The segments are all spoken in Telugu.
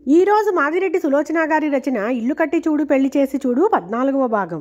ఈరోజు మాదిరెడ్డి సులోచన గారి రచన ఇల్లు కట్టి చూడు పెళ్లి చేసి చూడు పద్నాలుగవ భాగం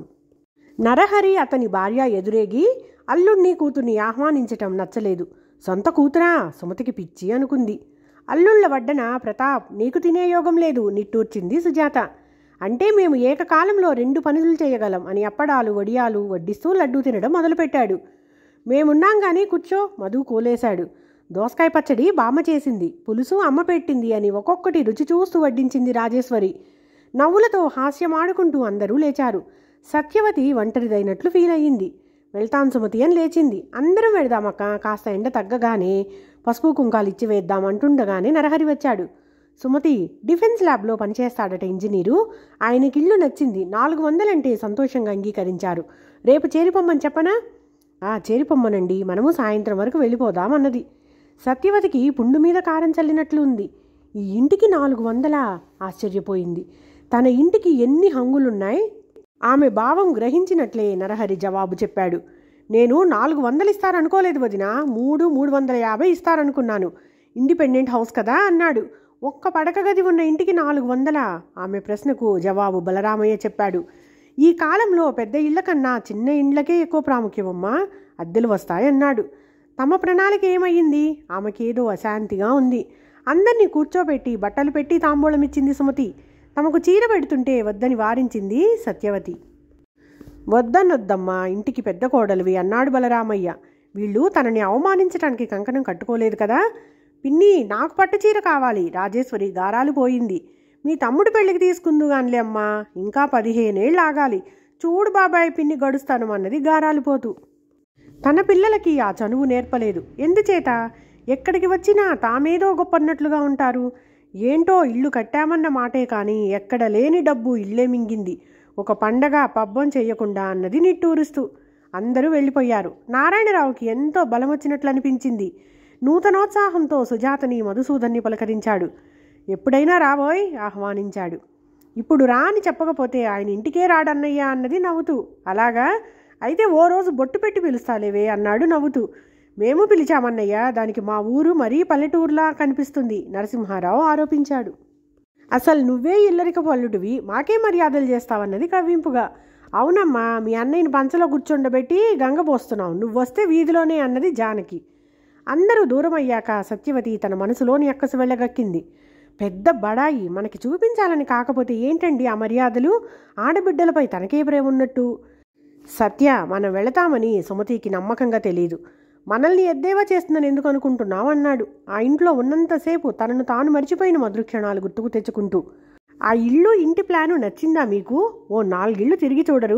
నరహరి అతని భార్య ఎదురేగి అల్లుణ్ణి కూతుర్ని ఆహ్వానించటం నచ్చలేదు సొంత కూతురా సుమతికి పిచ్చి అనుకుంది అల్లుళ్ళ వడ్డన ప్రతాప్ నీకు తినే యోగం లేదు నిట్టూర్చింది సుజాత అంటే మేము ఏకకాలంలో రెండు పనులు చేయగలం అని అప్పడాలు వడియాలు వడ్డిస్తూ లడ్డూ తినడం మొదలుపెట్టాడు మేమున్నాం కానీ కూర్చో మధు కోలేశాడు దోసకాయ పచ్చడి బామ్మ చేసింది పులుసు అమ్మ పెట్టింది అని ఒక్కొక్కటి రుచి చూస్తూ వడ్డించింది రాజేశ్వరి నవ్వులతో హాస్యమాడుకుంటూ అందరూ లేచారు సత్యవతి ఒంటరిదైనట్లు ఫీల్ అయ్యింది వెళ్తాం సుమతి అని లేచింది అందరం వెళదామక్క కాస్త ఎండ తగ్గగానే పసుపు కుంకాలు ఇచ్చి వేద్దాం అంటుండగానే నరహరి వచ్చాడు సుమతి డిఫెన్స్ ల్యాబ్లో పనిచేస్తాడట ఇంజనీరు ఆయనకి ఇల్లు నచ్చింది నాలుగు వందలంటే సంతోషంగా అంగీకరించారు రేపు చేరిపోమ్మని చెప్పనా ఆ చేరిపోమ్మనండి మనము సాయంత్రం వరకు వెళ్ళిపోదాం అన్నది సత్యవతికి పుండు మీద కారం చల్లినట్లు ఉంది ఈ ఇంటికి నాలుగు వందలా ఆశ్చర్యపోయింది తన ఇంటికి ఎన్ని హంగులున్నాయి ఆమె భావం గ్రహించినట్లే నరహరి జవాబు చెప్పాడు నేను నాలుగు వందలు ఇస్తారనుకోలేదు వదిన మూడు మూడు వందల యాభై ఇస్తారనుకున్నాను ఇండిపెండెంట్ హౌస్ కదా అన్నాడు ఒక్క పడక గది ఉన్న ఇంటికి నాలుగు వందలా ఆమె ప్రశ్నకు జవాబు బలరామయ్య చెప్పాడు ఈ కాలంలో పెద్ద ఇళ్ల కన్నా చిన్న ఇండ్లకే ఎక్కువ ప్రాముఖ్యమమ్మా అద్దెలు వస్తాయన్నాడు తమ ప్రణాళిక ఏమయ్యింది ఆమెకేదో అశాంతిగా ఉంది అందరినీ కూర్చోబెట్టి బట్టలు పెట్టి తాంబూలం ఇచ్చింది సుమతి తమకు చీర పెడుతుంటే వద్దని వారించింది సత్యవతి వద్దనొద్దమ్మా ఇంటికి పెద్ద కోడలివి అన్నాడు బలరామయ్య వీళ్ళు తనని అవమానించడానికి కంకణం కట్టుకోలేదు కదా పిన్ని నాకు పట్టు చీర కావాలి రాజేశ్వరి గారాలు పోయింది మీ తమ్ముడు పెళ్లికి తీసుకుందు గానిలే అమ్మా ఇంకా పదిహేనేళ్ళు ఆగాలి చూడు బాబాయ్ పిన్ని గడుస్తాను అన్నది గారాలు పోతూ తన పిల్లలకి ఆ చనువు నేర్పలేదు ఎందుచేత ఎక్కడికి వచ్చినా తామేదో గొప్పన్నట్లుగా ఉంటారు ఏంటో ఇల్లు కట్టామన్న మాటే కానీ ఎక్కడ లేని డబ్బు ఇల్లే మింగింది ఒక పండగ పబ్బం చేయకుండా అన్నది నిట్టూరుస్తూ అందరూ వెళ్ళిపోయారు నారాయణరావుకి ఎంతో బలం వచ్చినట్లు అనిపించింది నూతనోత్సాహంతో సుజాతని మధుసూదన్ని పలకరించాడు ఎప్పుడైనా రాబోయ్ ఆహ్వానించాడు ఇప్పుడు రా అని చెప్పకపోతే ఆయన ఇంటికే రాడన్నయ్యా అన్నది నవ్వుతూ అలాగా అయితే ఓ రోజు బొట్టు పెట్టి పిలుస్తాలేవే అన్నాడు నవ్వుతూ మేము పిలిచామన్నయ్య దానికి మా ఊరు మరీ పల్లెటూరులా కనిపిస్తుంది నరసింహారావు ఆరోపించాడు అసలు నువ్వే ఇల్లరిక పల్లుడివి మాకే మర్యాదలు చేస్తావన్నది కవ్వింపుగా అవునమ్మా మీ అన్నయ్యని పంచలో కూర్చుండబెట్టి గంగ పోస్తున్నావు నువ్వు వస్తే వీధిలోనే అన్నది జానకి అందరూ దూరం అయ్యాక సత్యవతి తన మనసులోని అక్కసు వెళ్ళగక్కింది పెద్ద బడాయి మనకి చూపించాలని కాకపోతే ఏంటండి ఆ మర్యాదలు ఆడబిడ్డలపై తనకే ప్రేమ ఉన్నట్టు సత్య మనం వెళతామని సుమతికి నమ్మకంగా తెలియదు మనల్ని ఎద్దేవా చేస్తుందని ఎందుకు అనుకుంటున్నావు అన్నాడు ఆ ఇంట్లో ఉన్నంతసేపు తనను తాను మర్చిపోయిన మధురక్షణాలు గుర్తుకు తెచ్చుకుంటూ ఆ ఇల్లు ఇంటి ప్లాను నచ్చిందా మీకు ఓ నాలుగిళ్ళు తిరిగి చూడరు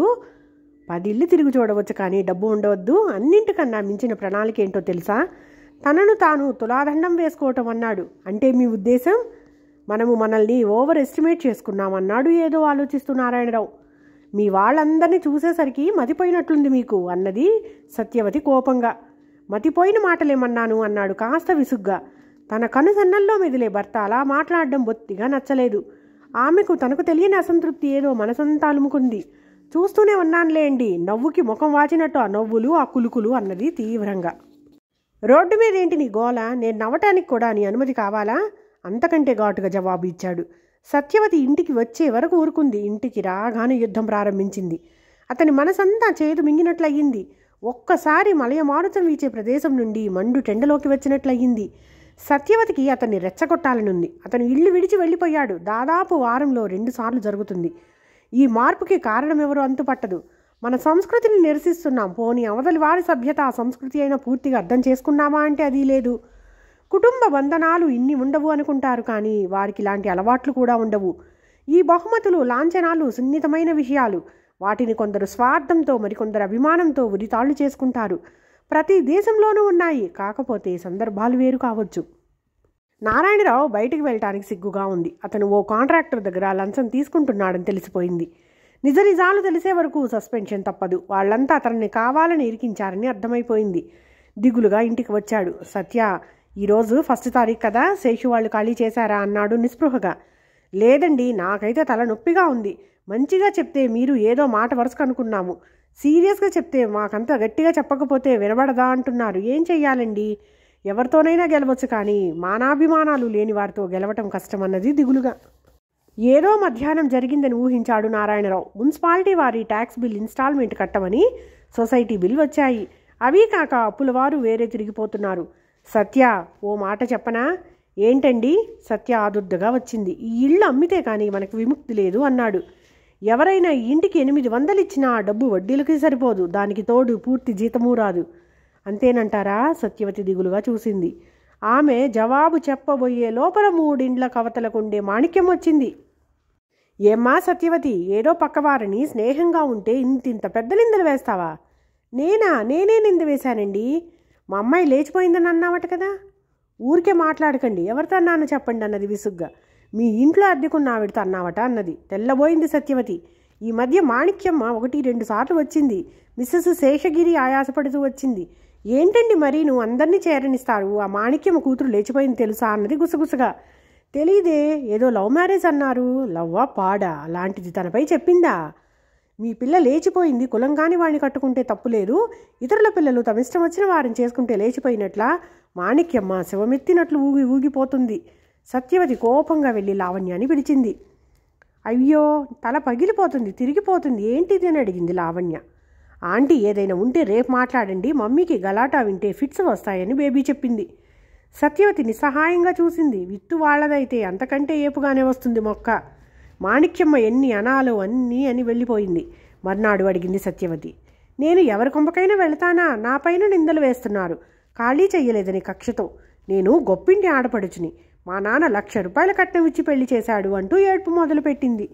పది ఇళ్ళు తిరిగి చూడవచ్చు కానీ డబ్బు ఉండవద్దు అన్నింటికన్నా మించిన ప్రణాళిక ఏంటో తెలుసా తనను తాను తులాదండం వేసుకోవటం అన్నాడు అంటే మీ ఉద్దేశం మనము మనల్ని ఓవర్ ఎస్టిమేట్ చేసుకున్నామన్నాడు ఏదో ఆలోచిస్తూ నారాయణరావు మీ వాళ్ళందరినీ చూసేసరికి మతిపోయినట్లుంది మీకు అన్నది సత్యవతి కోపంగా మతిపోయిన మాటలేమన్నాను అన్నాడు కాస్త విసుగ్గా తన కనుసన్నల్లో మెదిలే భర్త అలా మాట్లాడడం బొత్తిగా నచ్చలేదు ఆమెకు తనకు తెలియని అసంతృప్తి ఏదో మనసంతా అలుముకుంది చూస్తూనే ఉన్నానులేండి నవ్వుకి ముఖం వాచినట్టు ఆ నవ్వులు ఆ కులుకులు అన్నది తీవ్రంగా రోడ్డు మీద ఏంటి నీ గోల నేను నవ్వటానికి కూడా నీ అనుమతి కావాలా అంతకంటే ఘాటుగా జవాబు ఇచ్చాడు సత్యవతి ఇంటికి వచ్చే వరకు ఊరుకుంది ఇంటికి రాగానే యుద్ధం ప్రారంభించింది అతని మనసంతా చేదు మింగినట్లయింది ఒక్కసారి మలయమారుతం వీచే ప్రదేశం నుండి మండు టెండలోకి వచ్చినట్లయింది సత్యవతికి అతన్ని రెచ్చగొట్టాలనుంది అతను ఇల్లు విడిచి వెళ్ళిపోయాడు దాదాపు వారంలో రెండుసార్లు జరుగుతుంది ఈ మార్పుకి కారణం ఎవరు అంతుపట్టదు మన సంస్కృతిని నిరసిస్తున్నాం పోనీ అవతలి వారి సభ్యత ఆ సంస్కృతి అయినా పూర్తిగా అర్థం చేసుకున్నామా అంటే అది లేదు కుటుంబ బంధనాలు ఇన్ని ఉండవు అనుకుంటారు కానీ వారికి ఇలాంటి అలవాట్లు కూడా ఉండవు ఈ బహుమతులు లాంఛనాలు సున్నితమైన విషయాలు వాటిని కొందరు స్వార్థంతో మరికొందరు అభిమానంతో ఉరితాళ్లు చేసుకుంటారు ప్రతి దేశంలోనూ ఉన్నాయి కాకపోతే సందర్భాలు వేరు కావచ్చు నారాయణరావు బయటికి వెళ్ళటానికి సిగ్గుగా ఉంది అతను ఓ కాంట్రాక్టర్ దగ్గర లంచం తీసుకుంటున్నాడని తెలిసిపోయింది నిజ నిజాలు తెలిసే వరకు సస్పెన్షన్ తప్పదు వాళ్ళంతా అతన్ని కావాలని ఇరికించారని అర్థమైపోయింది దిగులుగా ఇంటికి వచ్చాడు సత్య ఈరోజు ఫస్ట్ తారీఖు కదా శేషు వాళ్ళు ఖాళీ చేశారా అన్నాడు నిస్పృహగా లేదండి నాకైతే తల నొప్పిగా ఉంది మంచిగా చెప్తే మీరు ఏదో మాట వరుసకు అనుకున్నాము సీరియస్గా చెప్తే మాకంత గట్టిగా చెప్పకపోతే వినబడదా అంటున్నారు ఏం చెయ్యాలండి ఎవరితోనైనా గెలవచ్చు కానీ మానాభిమానాలు లేని వారితో గెలవటం కష్టమన్నది దిగులుగా ఏదో మధ్యాహ్నం జరిగిందని ఊహించాడు నారాయణరావు మున్సిపాలిటీ వారి ట్యాక్స్ బిల్ ఇన్స్టాల్మెంట్ కట్టమని సొసైటీ బిల్ వచ్చాయి అవి కాక అప్పుల వారు వేరే తిరిగిపోతున్నారు సత్య ఓ మాట చెప్పనా ఏంటండి సత్య ఆదుర్దగా వచ్చింది ఈ ఇల్లు అమ్మితే కానీ మనకు విముక్తి లేదు అన్నాడు ఎవరైనా ఈ ఇంటికి ఎనిమిది వందలు ఇచ్చినా ఆ డబ్బు వడ్డీలకి సరిపోదు దానికి తోడు పూర్తి జీతమూ రాదు అంతేనంటారా సత్యవతి దిగులుగా చూసింది ఆమె జవాబు చెప్పబోయే లోపల మూడిండ్ల కవతలకుండే మాణిక్యం వచ్చింది ఏమ్మా సత్యవతి ఏదో పక్కవారిని స్నేహంగా ఉంటే ఇంతింత పెద్ద నిందలు వేస్తావా నేనా నేనే నింద వేశానండి మా అమ్మాయి లేచిపోయిందని అన్నావట కదా ఊరికే మాట్లాడకండి ఎవరితో అన్నానో చెప్పండి అన్నది విసుగ్గా మీ ఇంట్లో అద్దెకున్న ఆవిడతో అన్నావట అన్నది తెల్లబోయింది సత్యవతి ఈ మధ్య మాణిక్యమ్మ ఒకటి రెండు సార్లు వచ్చింది మిస్సెస్ శేషగిరి ఆయాసపడుతూ వచ్చింది ఏంటండి మరి నువ్వు అందరినీ చేరనిస్తారు ఆ మాణిక్యమ్మ కూతురు లేచిపోయింది తెలుసా అన్నది గుసగుసగా తెలీదే ఏదో లవ్ మ్యారేజ్ అన్నారు లవ్వా పాడా అలాంటిది తనపై చెప్పిందా మీ పిల్ల లేచిపోయింది కులంగాని వాడిని కట్టుకుంటే తప్పులేదు ఇతరుల పిల్లలు తమ ఇష్టం వచ్చిన వారిని చేసుకుంటే లేచిపోయినట్లా మాణిక్యమ్మ శివమెత్తినట్లు ఊగి ఊగిపోతుంది సత్యవతి కోపంగా వెళ్ళి లావణ్యాన్ని పిలిచింది అయ్యో తల పగిలిపోతుంది తిరిగిపోతుంది ఏంటిది అని అడిగింది లావణ్య ఆంటీ ఏదైనా ఉంటే రేపు మాట్లాడండి మమ్మీకి గలాటా వింటే ఫిట్స్ వస్తాయని బేబీ చెప్పింది సత్యవతి నిస్సహాయంగా చూసింది విత్తు వాళ్ళదైతే అంతకంటే ఏపుగానే వస్తుంది మొక్క మాణిక్యమ్మ ఎన్ని అనాలో అన్నీ అని వెళ్ళిపోయింది మర్నాడు అడిగింది సత్యవతి నేను ఎవరి కొంపకైనా వెళతానా నా పైన నిందలు వేస్తున్నారు ఖాళీ చెయ్యలేదని కక్షతో నేను గొప్పింటి ఆడపడుచుని మా నాన్న లక్ష రూపాయల కట్నం ఇచ్చి పెళ్లి చేశాడు అంటూ ఏడ్పు మొదలుపెట్టింది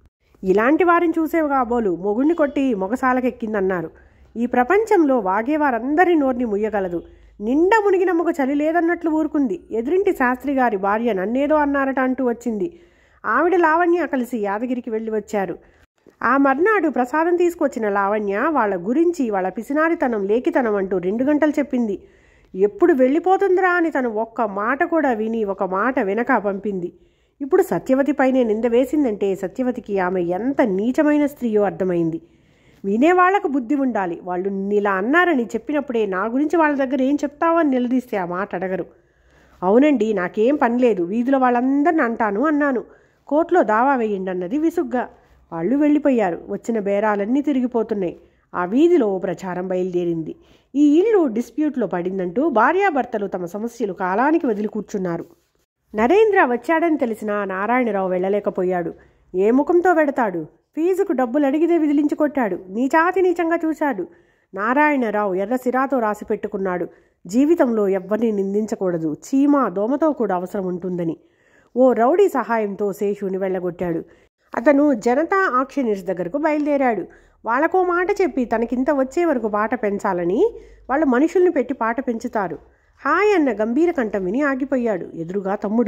ఇలాంటి వారిని చూసేవి కాబోలు మొగుణ్ణి కొట్టి మొగసాలకెక్కిందన్నారు ఈ ప్రపంచంలో వాగేవారందరి నోర్ని ముయ్యగలదు నిండా మునిగిన మొగ చలి లేదన్నట్లు ఊరుకుంది ఎదురింటి శాస్త్రి గారి భార్య నన్నేదో అన్నారట అంటూ వచ్చింది ఆవిడ లావణ్య కలిసి యాదగిరికి వెళ్ళి వచ్చారు ఆ మర్నాడు ప్రసాదం తీసుకొచ్చిన లావణ్య వాళ్ళ గురించి వాళ్ళ పిసినారితనం లేఖితనం అంటూ రెండు గంటలు చెప్పింది ఎప్పుడు వెళ్ళిపోతుందిరా అని తను ఒక్క మాట కూడా విని ఒక మాట వెనక పంపింది ఇప్పుడు సత్యవతి పైనే నింద వేసిందంటే సత్యవతికి ఆమె ఎంత నీచమైన స్త్రీయో అర్థమైంది వినేవాళ్లకు బుద్ధి ఉండాలి వాళ్ళు నీలా అన్నారని చెప్పినప్పుడే నా గురించి వాళ్ళ దగ్గర ఏం చెప్తావని నిలదీస్తే ఆ మాట అడగరు అవునండి నాకేం పని లేదు వీధిలో వాళ్ళందరిని అంటాను అన్నాను కోర్టులో దావా వేయండి అన్నది విసుగ్గా వాళ్ళు వెళ్ళిపోయారు వచ్చిన బేరాలన్నీ తిరిగిపోతున్నాయి ఆ వీధిలో ఓ ప్రచారం బయలుదేరింది ఈ ఇల్లు డిస్ప్యూట్లో పడిందంటూ భార్యాభర్తలు తమ సమస్యలు కాలానికి వదిలి కూర్చున్నారు నరేంద్ర వచ్చాడని తెలిసిన నారాయణరావు వెళ్ళలేకపోయాడు ఏ ముఖంతో వెడతాడు ఫీజుకు డబ్బులు అడిగితే విదిలించి కొట్టాడు నీచాతి నీచంగా చూశాడు నారాయణరావు ఎర్ర సిరాతో రాసి పెట్టుకున్నాడు జీవితంలో ఎవ్వరిని నిందించకూడదు చీమ దోమతో కూడా అవసరం ఉంటుందని ఓ రౌడీ సహాయంతో శేషుని వెళ్ళగొట్టాడు అతను జనతా ఆక్షనీర్స్ దగ్గరకు బయలుదేరాడు వాళ్ళకో మాట చెప్పి తనకింత వచ్చే వరకు పాట పెంచాలని వాళ్ళ మనుషుల్ని పెట్టి పాట పెంచుతారు హాయ్ అన్న గంభీర కంఠం విని ఆగిపోయాడు ఎదురుగా తమ్ముడు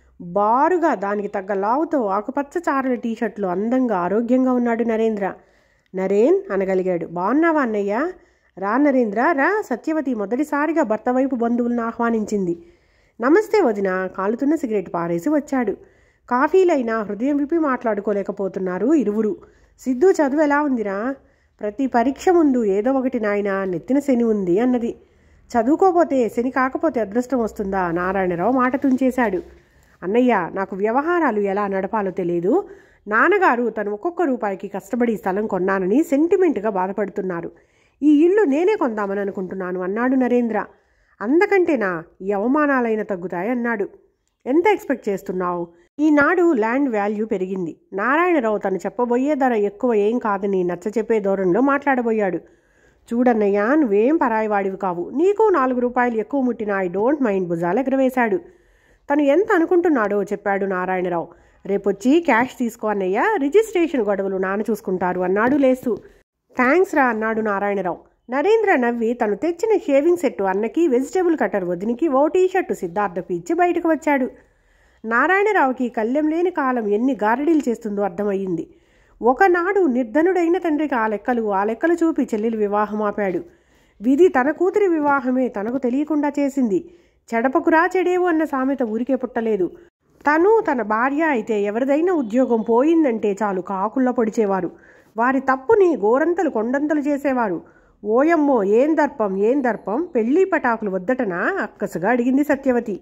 బారుగా దానికి తగ్గ లావుతో ఆకుపచ్చ చారల టీషర్ట్లో అందంగా ఆరోగ్యంగా ఉన్నాడు నరేంద్ర నరేన్ అనగలిగాడు బాగున్నావా అన్నయ్య రా నరేంద్ర రా సత్యవతి మొదటిసారిగా భర్త వైపు బంధువులను ఆహ్వానించింది నమస్తే వదిన కాలుతున్న సిగరెట్ పారేసి వచ్చాడు కాఫీలైనా హృదయం విప్పి మాట్లాడుకోలేకపోతున్నారు ఇరువురు సిద్ధు చదువు ఎలా ఉందిరా ప్రతి పరీక్ష ముందు ఏదో ఒకటి నాయన నెత్తిన శని ఉంది అన్నది చదువుకోపోతే శని కాకపోతే అదృష్టం వస్తుందా నారాయణరావు మాట తుంచేశాడు అన్నయ్య నాకు వ్యవహారాలు ఎలా నడపాలో తెలియదు నాన్నగారు తను ఒక్కొక్క రూపాయికి కష్టపడి స్థలం కొన్నానని సెంటిమెంట్గా బాధపడుతున్నారు ఈ ఇల్లు నేనే కొందామని అనుకుంటున్నాను అన్నాడు నరేంద్ర అందకంటేనా ఈ అవమానాలైన తగ్గుతాయి అన్నాడు ఎంత ఎక్స్పెక్ట్ చేస్తున్నావు ఈనాడు ల్యాండ్ వాల్యూ పెరిగింది నారాయణరావు తను చెప్పబోయే ధర ఎక్కువ ఏం కాదని నచ్చ చెప్పే ధోరణిలో మాట్లాడబోయాడు చూడన్నయ్యా నువ్వేం పరాయివాడివి కావు నీకు నాలుగు రూపాయలు ఎక్కువ ముట్టిన ఐ డోంట్ మైండ్ భుజాలు ఎగరవేశాడు తను ఎంత అనుకుంటున్నాడో చెప్పాడు నారాయణరావు రేపొచ్చి క్యాష్ తీసుకో అన్నయ్య రిజిస్ట్రేషన్ గొడవలు నాన్న చూసుకుంటారు అన్నాడు లేస్తూ థ్యాంక్స్ రా అన్నాడు నారాయణరావు నరేంద్ర నవ్వి తను తెచ్చిన షేవింగ్ సెట్టు అన్నకి వెజిటేబుల్ కటర్ వదినికి ఓ టీ షర్టు సిద్ధార్థకు ఇచ్చి బయటకు వచ్చాడు నారాయణరావుకి కళ్ళెం లేని కాలం ఎన్ని గారడీలు చేస్తుందో అర్థమయ్యింది ఒకనాడు నిర్ధనుడైన తండ్రికి ఆ లెక్కలు ఆ లెక్కలు చూపి చెల్లెలు వివాహం ఆపాడు విధి తన కూతురి వివాహమే తనకు తెలియకుండా చేసింది చెడపకురా చెడేవు అన్న సామెత ఊరికే పుట్టలేదు తను తన భార్య అయితే ఎవరిదైనా ఉద్యోగం పోయిందంటే చాలు కాకుల్లో పొడిచేవారు వారి తప్పుని గోరంతలు కొండంతలు చేసేవారు ఓయమ్మో ఏం దర్పం ఏం దర్పం పెళ్లి పటాకులు వద్దటనా అక్కసుగా అడిగింది సత్యవతి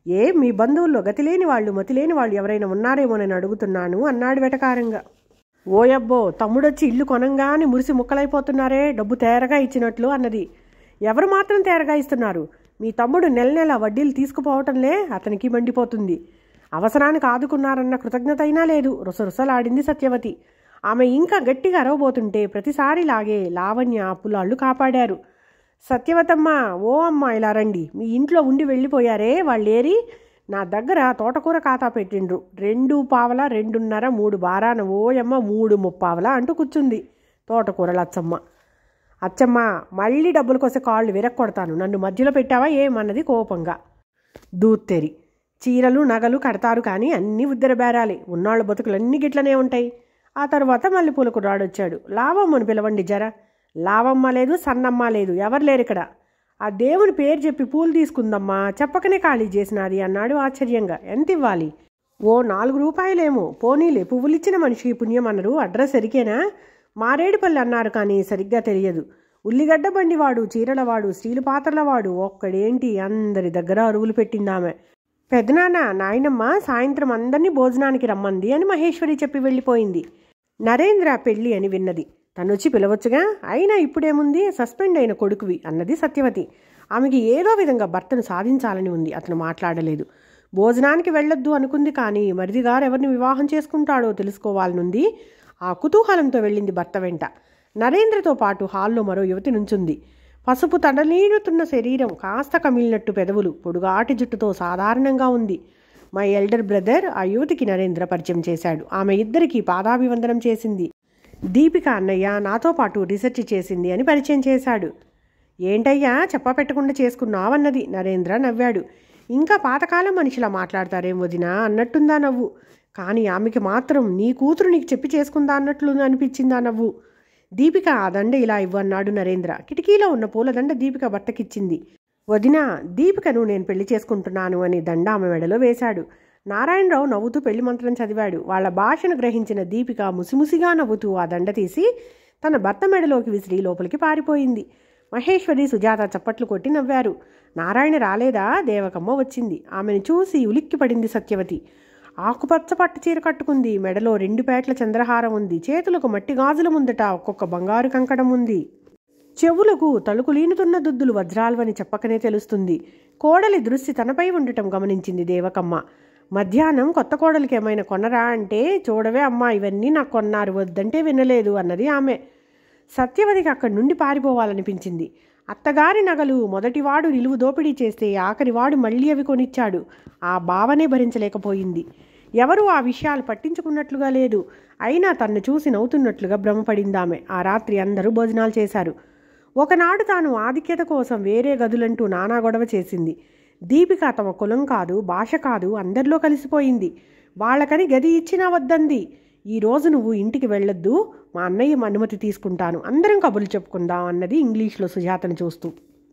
ఏ మీ బంధువుల్లో గతిలేని వాళ్ళు మతిలేని వాళ్ళు ఎవరైనా ఉన్నారేమోనని అడుగుతున్నాను అన్నాడు వెటకారంగా ఓయబ్బో తమ్ముడొచ్చి ఇల్లు కొనంగానే మురిసి ముక్కలైపోతున్నారే డబ్బు తేరగా ఇచ్చినట్లు అన్నది ఎవరు మాత్రం తేరగా ఇస్తున్నారు మీ తమ్ముడు నెల నెల వడ్డీలు తీసుకుపోవటంలే అతనికి మండిపోతుంది అవసరానికి ఆదుకున్నారన్న కృతజ్ఞత అయినా లేదు రుసరుసలాడింది సత్యవతి ఆమె ఇంకా గట్టిగా అరవబోతుంటే ప్రతిసారిలాగే లావణ్య పులాళ్ళు కాపాడారు సత్యవతమ్మ ఓ అమ్మ ఇలా రండి మీ ఇంట్లో ఉండి వెళ్ళిపోయారే వాళ్ళేరి నా దగ్గర తోటకూర ఖాతా పెట్టిండ్రు రెండు పావల రెండున్నర మూడు బారాన ఓయమ్మ మూడు ముప్పావల అంటూ కూర్చుంది తోటకూర లచ్చమ్మ అచ్చమ్మ మళ్ళీ డబ్బుల కోసం కాళ్ళు విరక్కొడతాను నన్ను మధ్యలో పెట్టావా ఏమన్నది కోపంగా దూత్తెరి చీరలు నగలు కడతారు కానీ అన్నీ ఉద్దర బేరాలి ఉన్నాళ్ళ బతుకులన్నీ గిట్లనే ఉంటాయి ఆ తర్వాత మళ్ళీ పూలకు రాడొచ్చాడు లావమ్మను పిలవండి జర లావమ్మ లేదు సన్నమ్మ లేదు ఎవరు లేరు ఇక్కడ ఆ దేవుని పేరు చెప్పి పూలు తీసుకుందమ్మా చెప్పకనే ఖాళీ చేసినది అన్నాడు ఆశ్చర్యంగా ఎంత ఇవ్వాలి ఓ నాలుగు రూపాయలేమో పోనీలే పువ్వులిచ్చిన మనిషి పుణ్యం అన్నారు అడ్రస్ ఎరికేనా మారేడుపల్లి అన్నారు కానీ సరిగ్గా తెలియదు ఉల్లిగడ్డ బండివాడు చీరలవాడు స్టీలు పాత్రలవాడు ఒక్కడేంటి అందరి దగ్గర అరువులు పెట్టిందామె పెద్దనాన్న నాయనమ్మ సాయంత్రం అందరినీ భోజనానికి రమ్మంది అని మహేశ్వరి చెప్పి వెళ్ళిపోయింది నరేంద్ర పెళ్ళి అని విన్నది తనొచ్చి పిలవచ్చుగా అయినా ఇప్పుడేముంది సస్పెండ్ అయిన కొడుకువి అన్నది సత్యవతి ఆమెకి ఏదో విధంగా భర్తను సాధించాలని ఉంది అతను మాట్లాడలేదు భోజనానికి వెళ్ళొద్దు అనుకుంది కానీ మరిది గారు ఎవరిని వివాహం చేసుకుంటాడో తెలుసుకోవాలనుంది ఆ కుతూహలంతో వెళ్ళింది భర్త వెంట నరేంద్రతో పాటు హాల్లో మరో యువతి నుంచుంది పసుపు తడలీడుతున్న శరీరం కాస్త కమిలినట్టు పెదవులు పొడుగాటి జుట్టుతో సాధారణంగా ఉంది మై ఎల్డర్ బ్రదర్ ఆ యువతికి నరేంద్ర పరిచయం చేశాడు ఆమె ఇద్దరికి పాదాభివందనం చేసింది దీపిక అన్నయ్య నాతో పాటు రీసెర్చ్ చేసింది అని పరిచయం చేశాడు ఏంటయ్యా చెప్ప పెట్టకుండా చేసుకున్నావన్నది నరేంద్ర నవ్వాడు ఇంకా పాతకాలం మనిషిలా మాట్లాడతారేం వదినా అన్నట్టుందా నవ్వు కానీ ఆమెకి మాత్రం నీ కూతురు నీకు చెప్పి చేసుకుందా అన్నట్లు అనిపించిందా నవ్వు దీపిక ఆ దండ ఇలా ఇవ్వన్నాడు నరేంద్ర కిటికీలో ఉన్న పూలదండ దీపిక భర్తకిచ్చింది వదినా దీపికను నేను పెళ్లి చేసుకుంటున్నాను అని దండ ఆమె మెడలో వేశాడు నారాయణరావు నవ్వుతూ పెళ్లి మంత్రం చదివాడు వాళ్ళ భాషను గ్రహించిన దీపిక ముసిముసిగా నవ్వుతూ ఆ దండ తీసి తన భర్త మెడలోకి విసిరి లోపలికి పారిపోయింది మహేశ్వరి సుజాత చప్పట్లు కొట్టి నవ్వారు నారాయణ రాలేదా దేవకమ్మ వచ్చింది ఆమెను చూసి ఉలిక్కి పడింది సత్యవతి ఆకుపచ్చ పట్టు చీర కట్టుకుంది మెడలో రెండు పేట్ల చంద్రహారం ఉంది చేతులకు మట్టి గాజుల ముందట ఒక్కొక్క బంగారు కంకణం ఉంది చెవులకు తలుకులీనుతున్న దుద్దులు వజ్రాలువని చెప్పకనే తెలుస్తుంది కోడలి దృష్టి తనపై ఉండటం గమనించింది దేవకమ్మ మధ్యాహ్నం కొత్త కోడలికి ఏమైనా కొనరా అంటే చూడవే అమ్మా ఇవన్నీ నాకు కొన్నారు వద్దంటే వినలేదు అన్నది ఆమె సత్యవతికి అక్కడి నుండి పారిపోవాలనిపించింది అత్తగారి నగలు మొదటివాడు నిలువు దోపిడీ చేస్తే ఆఖరివాడు మళ్ళీ అవి కొనిచ్చాడు ఆ భావనే భరించలేకపోయింది ఎవరూ ఆ విషయాలు పట్టించుకున్నట్లుగా లేదు అయినా తన్ను చూసి నవ్వుతున్నట్లుగా భ్రమపడిందామె ఆ రాత్రి అందరూ భోజనాలు చేశారు ఒకనాడు తాను ఆధిక్యత కోసం వేరే గదులంటూ నానా గొడవ చేసింది దీపిక తమ కులం కాదు భాష కాదు అందరిలో కలిసిపోయింది వాళ్ళకని గది ఇచ్చినా వద్దంది ఈ రోజు నువ్వు ఇంటికి వెళ్ళొద్దు మా అన్నయ్య అనుమతి తీసుకుంటాను అందరం కబుర్లు చెప్పుకుందాం అన్నది ఇంగ్లీష్లో సుజాతను చూస్తూ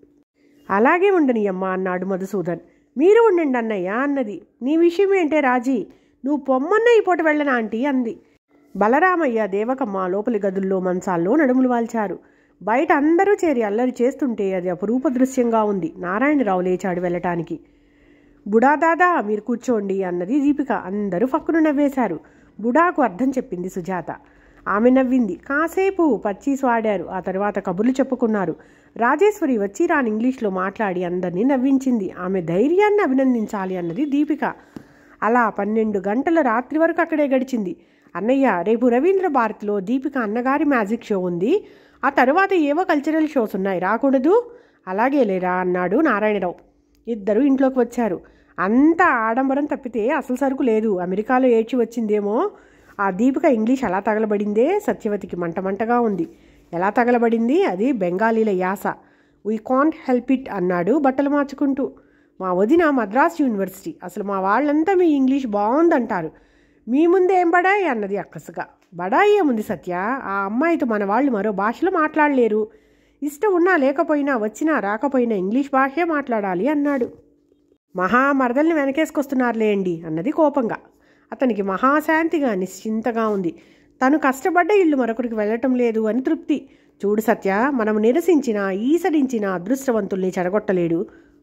అలాగే ఉండని అమ్మా అన్నాడు మధుసూదన్ మీరు ఉండండి అన్నయ్య అన్నది నీ విషయం ఏంటే రాజీ నువ్వు పొమ్మన్న ఈ పూట వెళ్ళనా ఆంటీ అంది బలరామయ్య దేవకమ్మ లోపలి గదుల్లో మంచాల్లో నడుములు వాల్చారు బయట అందరూ చేరి అల్లరి చేస్తుంటే అది అపురూప దృశ్యంగా ఉంది నారాయణరావు లేచాడు వెళ్ళటానికి బుడా దాదా మీరు కూర్చోండి అన్నది దీపిక అందరూ ఫక్కును నవ్వేశారు బుడాకు అర్థం చెప్పింది సుజాత ఆమె నవ్వింది కాసేపు పచ్చీసు ఆడారు ఆ తర్వాత కబుర్లు చెప్పుకున్నారు రాజేశ్వరి వచ్చి రాని ఇంగ్లీష్లో మాట్లాడి అందరినీ నవ్వించింది ఆమె ధైర్యాన్ని అభినందించాలి అన్నది దీపిక అలా పన్నెండు గంటల రాత్రి వరకు అక్కడే గడిచింది అన్నయ్య రేపు రవీంద్ర భారతిలో దీపిక అన్నగారి మ్యాజిక్ షో ఉంది ఆ తర్వాత ఏవో కల్చరల్ షోస్ ఉన్నాయి రాకూడదు అలాగే లేరా అన్నాడు నారాయణరావు ఇద్దరు ఇంట్లోకి వచ్చారు అంతా ఆడంబరం తప్పితే అసలు సరుకు లేదు అమెరికాలో ఏడ్చి వచ్చిందేమో ఆ దీపిక ఇంగ్లీష్ అలా తగలబడిందే సత్యవతికి మంట మంటగా ఉంది ఎలా తగలబడింది అది బెంగాలీల యాస వీ కాంట్ హెల్ప్ ఇట్ అన్నాడు బట్టలు మార్చుకుంటూ మా వదిన మద్రాస్ యూనివర్సిటీ అసలు మా వాళ్ళంతా మీ ఇంగ్లీష్ బాగుందంటారు మీ ముందే ఏం బడాయి అన్నది అక్కసుగా బడాయి ఏముంది సత్య ఆ అమ్మాయితో మన వాళ్ళు మరో భాషలో మాట్లాడలేరు ఇష్టం ఉన్నా లేకపోయినా వచ్చినా రాకపోయినా ఇంగ్లీష్ భాషే మాట్లాడాలి అన్నాడు మహా మరదల్ని వెనకేసుకొస్తున్నారులేండి అన్నది కోపంగా అతనికి మహాశాంతిగా నిశ్చింతగా ఉంది తను కష్టపడ్డ ఇల్లు మరొకరికి వెళ్ళటం లేదు అని తృప్తి చూడు సత్య మనం నిరసించిన ఈసడించిన అదృష్టవంతుల్ని చెడగొట్టలేడు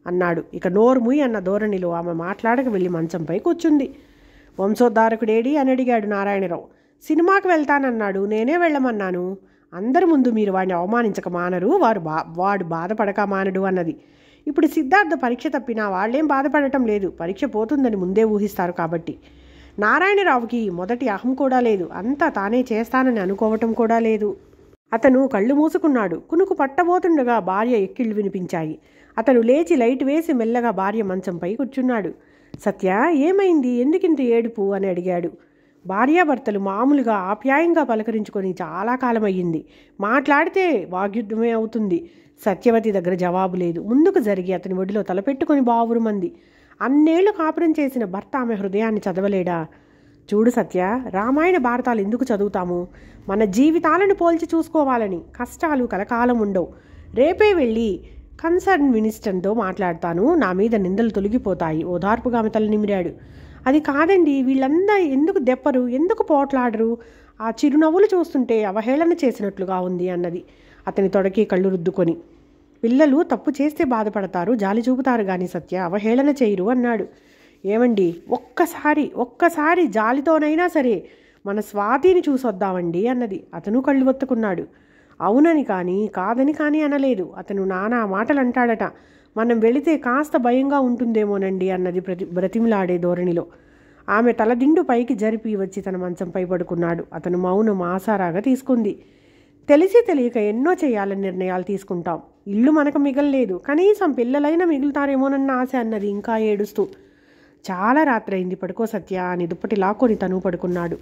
అన్నాడు ఇక నోరుముయ్ అన్న ధోరణిలో ఆమె మాట్లాడక వెళ్ళి మంచంపై కూర్చుంది వంశోద్ధారకుడేడి అని అడిగాడు నారాయణరావు సినిమాకి వెళ్తానన్నాడు నేనే వెళ్ళమన్నాను అందరి ముందు మీరు వాడిని అవమానించక మానరు వారు బా వాడు బాధపడక మానడు అన్నది ఇప్పుడు సిద్ధార్థ పరీక్ష తప్పినా వాళ్ళేం బాధపడటం లేదు పరీక్ష పోతుందని ముందే ఊహిస్తారు కాబట్టి నారాయణరావుకి మొదటి అహం కూడా లేదు అంతా తానే చేస్తానని అనుకోవటం కూడా లేదు అతను కళ్ళు మూసుకున్నాడు కునుకు పట్టబోతుండగా భార్య ఎక్కిళ్ళు వినిపించాయి అతను లేచి లైట్ వేసి మెల్లగా భార్య మంచంపై కూర్చున్నాడు సత్య ఏమైంది ఎందుకింత ఏడుపు అని అడిగాడు భార్యాభర్తలు మామూలుగా ఆప్యాయంగా పలకరించుకొని చాలా కాలం అయ్యింది మాట్లాడితే వాగ్యుద్ధమే అవుతుంది సత్యవతి దగ్గర జవాబు లేదు ముందుకు జరిగి అతని ఒడిలో తలపెట్టుకొని బావురుమంది అన్నేళ్లు కాపురం చేసిన భర్త ఆమె హృదయాన్ని చదవలేడా చూడు సత్య రామాయణ భారతాలు ఎందుకు చదువుతాము మన జీవితాలను పోల్చి చూసుకోవాలని కష్టాలు కలకాలం ఉండవు రేపే వెళ్ళి కన్సర్న్ మినిస్టర్తో మాట్లాడతాను నా మీద నిందలు తొలగిపోతాయి ఓదార్పుగా ఆమె తల నిమిరాడు అది కాదండి వీళ్ళందా ఎందుకు దెప్పరు ఎందుకు పోట్లాడరు ఆ చిరునవ్వులు చూస్తుంటే అవహేళన చేసినట్లుగా ఉంది అన్నది అతని తొడకి కళ్ళు రుద్దుకొని పిల్లలు తప్పు చేస్తే బాధపడతారు జాలి చూపుతారు కానీ సత్య అవహేళన చేయరు అన్నాడు ఏమండి ఒక్కసారి ఒక్కసారి జాలితోనైనా సరే మన స్వాతిని చూసొద్దామండి అన్నది అతను కళ్ళు ఒత్తుకున్నాడు అవునని కానీ కాదని కానీ అనలేదు అతను నానా మాటలు అంటాడట మనం వెళితే కాస్త భయంగా ఉంటుందేమోనండి అన్నది ప్రతి బ్రతిమిలాడే ధోరణిలో ఆమె తలదిండు పైకి జరిపి వచ్చి తన మంచంపై పడుకున్నాడు అతను మౌనం ఆసారాగా తీసుకుంది తెలిసి తెలియక ఎన్నో చేయాలని నిర్ణయాలు తీసుకుంటాం ఇల్లు మనకు మిగలలేదు కనీసం పిల్లలైనా మిగులుతారేమోనన్న ఆశ అన్నది ఇంకా ఏడుస్తూ చాలా రాత్రైంది పడుకో సత్య అని దుప్పటి లాక్కొని తను పడుకున్నాడు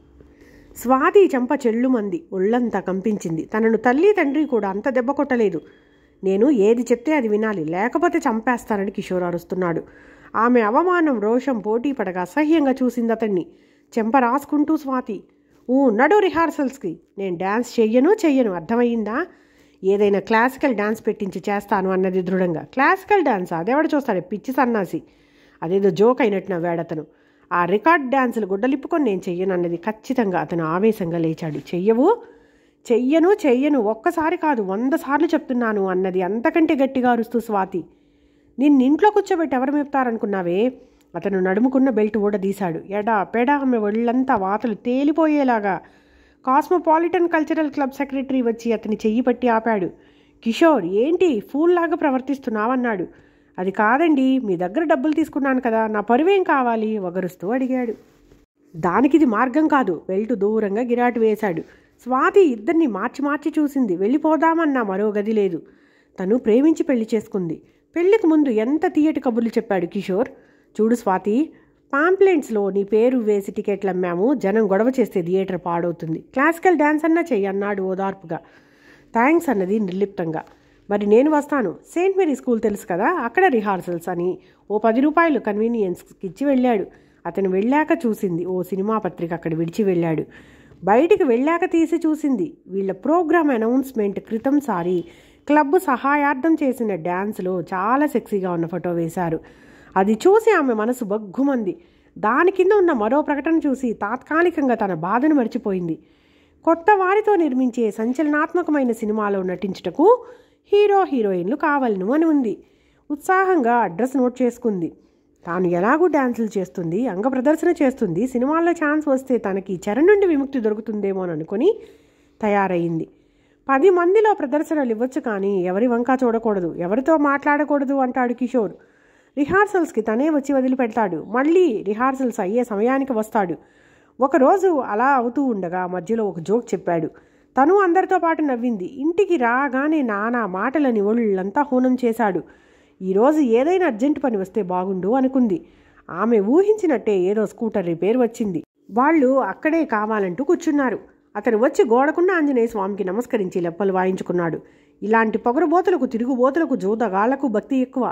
స్వాతి చెంప చెల్లుమంది ఒళ్ళంతా కంపించింది తనను తల్లి తండ్రి కూడా అంత దెబ్బ కొట్టలేదు నేను ఏది చెప్తే అది వినాలి లేకపోతే చంపేస్తానని కిషోర్ అరుస్తున్నాడు ఆమె అవమానం రోషం పోటీ పడగా అసహ్యంగా చూసింది అతన్ని చెంప రాసుకుంటూ స్వాతి ఊ నడు రిహార్సల్స్కి నేను డ్యాన్స్ చెయ్యను చెయ్యను అర్థమయ్యిందా ఏదైనా క్లాసికల్ డ్యాన్స్ పెట్టించి చేస్తాను అన్నది దృఢంగా క్లాసికల్ డ్యాన్స్ అదెవడు చూస్తాడు పిచ్చి సన్నాసి అదేదో జోక్ అయినట్టు నవ్వాడు అతను ఆ రికార్డ్ డ్యాన్సులు గుడ్డలిప్పుకొని నేను చెయ్యను అన్నది ఖచ్చితంగా అతను ఆవేశంగా లేచాడు చెయ్యవు చెయ్యను చెయ్యను ఒక్కసారి కాదు వంద సార్లు చెప్తున్నాను అన్నది అంతకంటే గట్టిగా అరుస్తూ స్వాతి నిన్ను ఇంట్లో కూర్చోబెట్టి ఎవరు మేపుతారనుకున్నావే అతను నడుముకున్న బెల్ట్ ఊడదీశాడు ఎడా పెడా ఆమె ఒళ్ళంతా వాతలు తేలిపోయేలాగా కాస్మోపాలిటన్ కల్చరల్ క్లబ్ సెక్రటరీ వచ్చి అతని చెయ్యి పట్టి ఆపాడు కిషోర్ ఏంటి ఫూల్లాగా ప్రవర్తిస్తున్నావన్నాడు అది కాదండి మీ దగ్గర డబ్బులు తీసుకున్నాను కదా నా పరువేం కావాలి వగరుస్తూ అడిగాడు దానికి ఇది మార్గం కాదు బెల్ట్ దూరంగా గిరాటు వేశాడు స్వాతి ఇద్దరిని మార్చి మార్చి చూసింది వెళ్ళిపోదామన్నా మరో గది లేదు తను ప్రేమించి పెళ్లి చేసుకుంది పెళ్లికి ముందు ఎంత తీయటి కబుర్లు చెప్పాడు కిషోర్ చూడు స్వాతి పాంప్లెంట్స్లో నీ పేరు వేసి టికెట్లు అమ్మాము జనం గొడవ చేస్తే థియేటర్ పాడవుతుంది క్లాసికల్ డ్యాన్స్ అన్నా చెయ్యి అన్నాడు ఓదార్పుగా థ్యాంక్స్ అన్నది నిర్లిప్తంగా మరి నేను వస్తాను సెయింట్ మేరీ స్కూల్ తెలుసు కదా అక్కడ రిహార్సల్స్ అని ఓ పది రూపాయలు కన్వీనియన్స్కి ఇచ్చి వెళ్ళాడు అతను వెళ్ళాక చూసింది ఓ సినిమా పత్రిక అక్కడ విడిచి వెళ్ళాడు బయటికి వెళ్ళాక తీసి చూసింది వీళ్ళ ప్రోగ్రామ్ అనౌన్స్మెంట్ క్రితం సారి క్లబ్ సహాయార్థం చేసిన డ్యాన్స్లో చాలా సెక్సీగా ఉన్న ఫోటో వేశారు అది చూసి ఆమె మనసు బగ్గుమంది దాని కింద ఉన్న మరో ప్రకటన చూసి తాత్కాలికంగా తన బాధను మర్చిపోయింది కొత్త వారితో నిర్మించే సంచలనాత్మకమైన సినిమాలో నటించుటకు హీరో హీరోయిన్లు కావాలను అని ఉంది ఉత్సాహంగా అడ్రస్ నోట్ చేసుకుంది తాను ఎలాగూ డ్యాన్సులు చేస్తుంది అంగ ప్రదర్శన చేస్తుంది సినిమాల్లో ఛాన్స్ వస్తే తనకి చెర నుండి విముక్తి దొరుకుతుందేమో అని అనుకుని తయారయ్యింది పది మందిలో ప్రదర్శనలు ఇవ్వచ్చు కానీ ఎవరి వంక చూడకూడదు ఎవరితో మాట్లాడకూడదు అంటాడు కిషోర్ రిహార్సల్స్కి తనే వచ్చి వదిలిపెడతాడు మళ్ళీ రిహార్సల్స్ అయ్యే సమయానికి వస్తాడు ఒకరోజు అలా అవుతూ ఉండగా మధ్యలో ఒక జోక్ చెప్పాడు తను అందరితో పాటు నవ్వింది ఇంటికి రాగానే నానా మాటలని ఒళ్ళంతా హూనం చేశాడు ఈరోజు ఏదైనా అర్జెంట్ పని వస్తే బాగుండు అనుకుంది ఆమె ఊహించినట్టే ఏదో స్కూటర్ రిపేర్ వచ్చింది వాళ్ళు అక్కడే కావాలంటూ కూర్చున్నారు అతను వచ్చి గోడకున్న ఆంజనేయ స్వామికి నమస్కరించి లెప్పలు వాయించుకున్నాడు ఇలాంటి పొగరుబోతులకు తిరుగుబోతులకు జూదగాళ్లకు భక్తి ఎక్కువ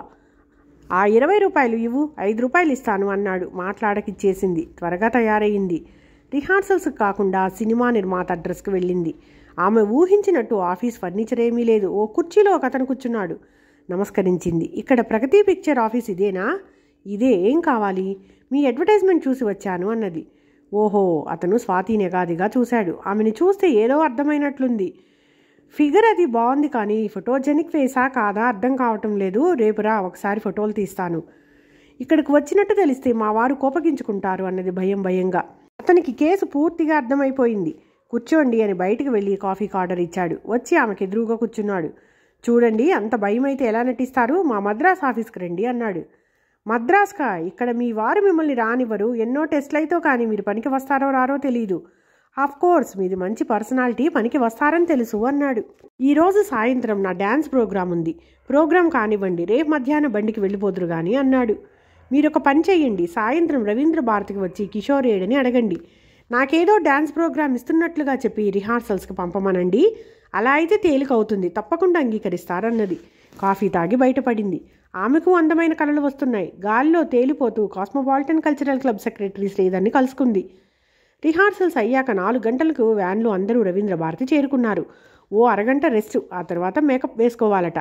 ఆ ఇరవై రూపాయలు ఇవ్వు ఐదు రూపాయలు ఇస్తాను అన్నాడు మాట్లాడకిచ్చేసింది త్వరగా తయారయ్యింది రిహార్సల్స్ కాకుండా సినిమా నిర్మాత అడ్రస్కి వెళ్ళింది ఆమె ఊహించినట్టు ఆఫీస్ ఫర్నిచర్ ఏమీ లేదు ఓ కుర్చీలో ఒక అతను కూర్చున్నాడు నమస్కరించింది ఇక్కడ ప్రగతి పిక్చర్ ఆఫీస్ ఇదేనా ఇదే ఏం కావాలి మీ అడ్వర్టైజ్మెంట్ చూసి వచ్చాను అన్నది ఓహో అతను స్వాతి నెగాదిగా చూశాడు ఆమెను చూస్తే ఏదో అర్థమైనట్లుంది ఫిగర్ అది బాగుంది కానీ ఫోటోజెనిక్ ఫేసా కాదా అర్థం కావటం లేదు రేపురా ఒకసారి ఫోటోలు తీస్తాను ఇక్కడికి వచ్చినట్టు తెలిస్తే మా వారు కోపగించుకుంటారు అన్నది భయం భయంగా అతనికి కేసు పూర్తిగా అర్థమైపోయింది కూర్చోండి అని బయటికి వెళ్ళి కాఫీకి ఆర్డర్ ఇచ్చాడు వచ్చి ఆమెకి ఎదురుగా కూర్చున్నాడు చూడండి అంత భయం అయితే ఎలా నటిస్తారు మా మద్రాస్ ఆఫీస్కి రండి అన్నాడు మద్రాస్కా ఇక్కడ మీ వారు మిమ్మల్ని రానివ్వరు ఎన్నో టెస్ట్లైతో కానీ మీరు పనికి వస్తారో రారో తెలియదు ఆఫ్ కోర్స్ మీది మంచి పర్సనాలిటీ పనికి వస్తారని తెలుసు అన్నాడు ఈరోజు సాయంత్రం నా డ్యాన్స్ ప్రోగ్రాం ఉంది ప్రోగ్రాం కానివ్వండి రేపు మధ్యాహ్నం బండికి వెళ్ళిపోదురు కానీ అన్నాడు మీరు ఒక పని చేయండి సాయంత్రం రవీంద్ర భారతికి వచ్చి కిషోర్ ఏడని అడగండి నాకేదో డ్యాన్స్ ప్రోగ్రామ్ ఇస్తున్నట్లుగా చెప్పి రిహార్సల్స్కి పంపమనండి అలా అయితే తేలిక అవుతుంది తప్పకుండా అంగీకరిస్తారన్నది కాఫీ తాగి బయటపడింది ఆమెకు అందమైన కళలు వస్తున్నాయి గాల్లో తేలిపోతూ కాస్మోపాలిటన్ కల్చరల్ క్లబ్ సెక్రటరీ శ్రీధర్ని కలుసుకుంది రిహార్సల్స్ అయ్యాక నాలుగు గంటలకు వ్యాన్లో అందరూ రవీంద్ర భారతి చేరుకున్నారు ఓ అరగంట రెస్ట్ ఆ తర్వాత మేకప్ వేసుకోవాలట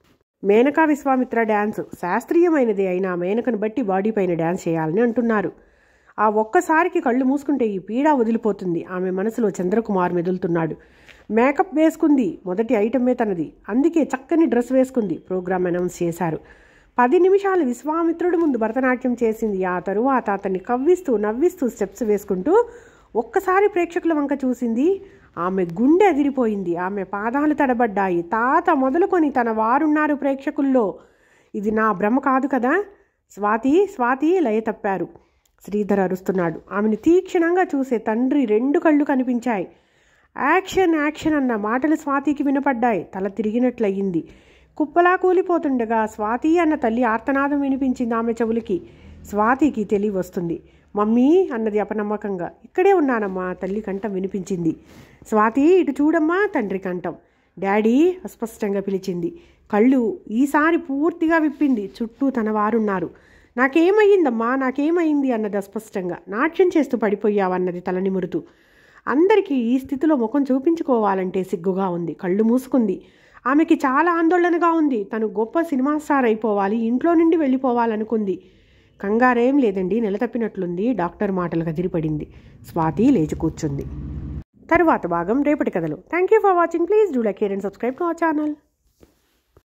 మేనకా విశ్వామిత్ర డ్యాన్స్ శాస్త్రీయమైనది అయినా మేనకను బట్టి బాడీ పైన డ్యాన్స్ చేయాలని అంటున్నారు ఆ ఒక్కసారికి కళ్ళు మూసుకుంటే ఈ పీడ వదిలిపోతుంది ఆమె మనసులో చంద్రకుమార్ మెదులుతున్నాడు మేకప్ వేసుకుంది మొదటి ఐటమే తనది అందుకే చక్కని డ్రెస్ వేసుకుంది ప్రోగ్రామ్ అనౌన్స్ చేశారు పది నిమిషాలు విశ్వామిత్రుడి ముందు భరతనాట్యం చేసింది ఆ తరువాత అతన్ని కవ్విస్తూ నవ్విస్తూ స్టెప్స్ వేసుకుంటూ ఒక్కసారి ప్రేక్షకుల వంక చూసింది ఆమె గుండె అదిరిపోయింది ఆమె పాదాలు తడబడ్డాయి తాత మొదలుకొని తన వారున్నారు ప్రేక్షకుల్లో ఇది నా భ్రమ కాదు కదా స్వాతి స్వాతి లయ తప్పారు శ్రీధర్ అరుస్తున్నాడు ఆమెను తీక్షణంగా చూసే తండ్రి రెండు కళ్ళు కనిపించాయి యాక్షన్ యాక్షన్ అన్న మాటలు స్వాతికి వినపడ్డాయి తల తిరిగినట్లయింది కుప్పలా కూలిపోతుండగా స్వాతి అన్న తల్లి ఆర్తనాదం వినిపించింది ఆమె చెవులకి స్వాతికి తెలివి వస్తుంది మమ్మీ అన్నది అపనమ్మకంగా ఇక్కడే ఉన్నానమ్మా తల్లి కంఠం వినిపించింది స్వాతి ఇటు చూడమ్మా తండ్రి కంఠం డాడీ అస్పష్టంగా పిలిచింది కళ్ళు ఈసారి పూర్తిగా విప్పింది చుట్టూ తన వారున్నారు నాకేమయ్యిందమ్మా నాకేమైంది అన్నది అస్పష్టంగా నాట్యం చేస్తూ పడిపోయావన్నది తల నిమురుతూ అందరికీ ఈ స్థితిలో ముఖం చూపించుకోవాలంటే సిగ్గుగా ఉంది కళ్ళు మూసుకుంది ఆమెకి చాలా ఆందోళనగా ఉంది తను గొప్ప సినిమా స్టార్ అయిపోవాలి ఇంట్లో నుండి వెళ్ళిపోవాలనుకుంది కంగారేం లేదండి నెలతప్పినట్లుంది డాక్టర్ మాటలు కదిరిపడింది స్వాతి లేచి కూర్చుంది తరువాత భాగం రేపటి కథలు thank you for watching please do like and subscribe to our channel